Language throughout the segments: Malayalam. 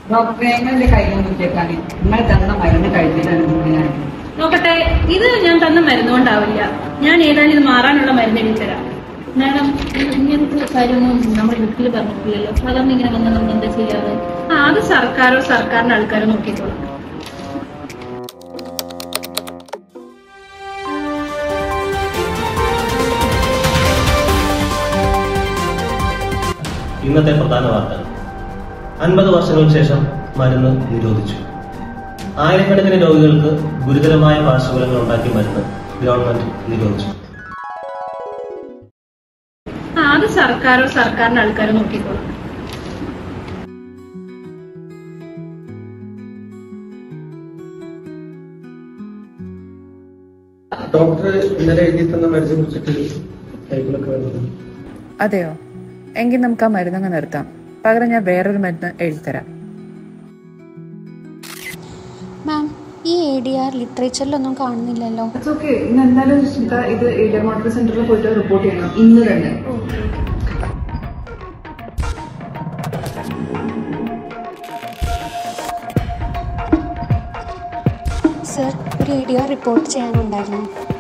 ഡോക്ടറെ എന്നെ കഴിഞ്ഞ കുട്ടിയേക്കാണ് നിങ്ങൾ തന്ന മരുന്ന് കഴിച്ചിട്ടാണ് ഞാൻ നോക്കട്ടെ ഇത് ഞാൻ തന്ന മരുന്നുകൊണ്ടാവില്ല ഞാൻ ഏതായാലും ഇത് മാറാനുള്ള മരുന്ന് എഴുതി തരാം മാഡം ഇങ്ങനത്തെ കാര്യമൊന്നും നമ്മുടെ വീട്ടിൽ പറഞ്ഞിട്ടില്ലല്ലോ സാധാരണ ഇങ്ങനെ വന്നാൽ നമ്മൾ എന്താ ചെയ്യാറ് ആ അത് സർക്കാരോ സർക്കാരിന്റെ ആൾക്കാരോ നോക്കിക്കോളാം ഇന്നത്തെ പ്രധാന വാർത്ത അൻപത് വർഷങ്ങൾക്ക് ശേഷം മരുന്ന് നിരോധിച്ചു ആയിരക്കണക്കിന് രോഗികൾക്ക് ഗുരുതരമായ പാർശ്വഫലങ്ങൾ ഉണ്ടാക്കിയ മരുന്ന് ഗവൺമെന്റ് നിരോധിച്ചു ആ അത് സർക്കാരോ സർക്കാരിന്റെ ആൾക്കാരോ നോക്കിക്കോളാം ഡോക്ടർ ഇന്നലെ എഴുതി തന്ന മരുന്നിനെ കുറിച്ചിട്ട് ടൈപ്പിലൊക്കെ വരുന്നത് അതെയോ എങ്കിൽ നമുക്ക് ആ മരുന്നങ്ങ് നിർത്താം പകരം ഞാൻ വേറൊരു മരുന്ന് എഴുതിത്തരാം മാം ഈ എ ഡി ആർ ലിറ്ററേച്ചറിലൊന്നും കാണുന്നില്ലല്ലോ ഓക്കെ ഇന്ന് എന്തായാലും സ്മിത ഇത് ഏരിയ മോണിറ്റർ സെന്ററിൽ പോയിട്ട് റിപ്പോർട്ട് ചെയ്യണം ഇന്ന് തന്നെ സർ ഒരു എ ഡി ആർ റിപ്പോർട്ട് ചെയ്യാനുണ്ടായിരുന്നു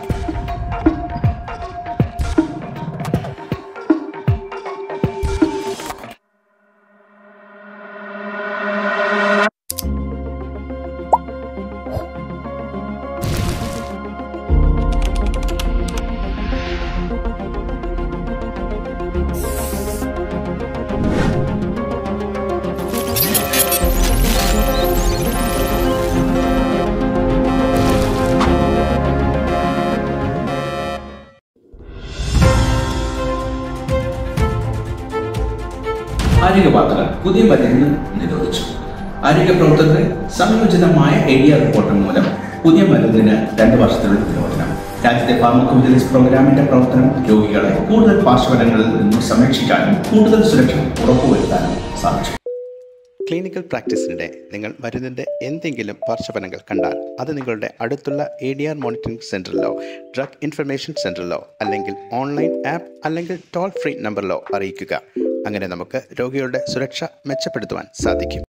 ആരോഗ്യ വാർത്തകൾ പുതിയ മരുന്ന് നിരോധിച്ചു ആരോഗ്യ പ്രവർത്തകരുടെ സംയോജിതമായ ഏരിയ റിപ്പോർട്ട് മൂലം പുതിയ മരുന്നിന് രണ്ട് വർഷത്തിലുള്ള നിരോധനം രാജ്യത്തെ ഫാർമക്കോ വിജിലൻസ് പ്രോഗ്രാമിന്റെ പ്രവർത്തനം രോഗികളെ കൂടുതൽ പാർശ്വഫലങ്ങളിൽ നിന്നും സംരക്ഷിക്കാനും കൂടുതൽ സുരക്ഷ ഉറപ്പുവരുത്താനും സാധിച്ചു ക്ലിനിക്കൽ പ്രാക്ടീസിനിടെ നിങ്ങൾ മരുന്നിൻ്റെ എന്തെങ്കിലും പാർശ്വഫലങ്ങൾ കണ്ടാൽ അത് നിങ്ങളുടെ അടുത്തുള്ള എ ഡി ആർ മോണിറ്ററിംഗ് സെൻറ്ററിലോ ഡ്രഗ് ഇൻഫർമേഷൻ സെൻറ്ററിലോ അല്ലെങ്കിൽ ഓൺലൈൻ ആപ്പ് അല്ലെങ്കിൽ ടോൾ ഫ്രീ നമ്പറിലോ അറിയിക്കുക അങ്ങനെ നമുക്ക് രോഗികളുടെ സുരക്ഷ മെച്ചപ്പെടുത്തുവാൻ സാധിക്കും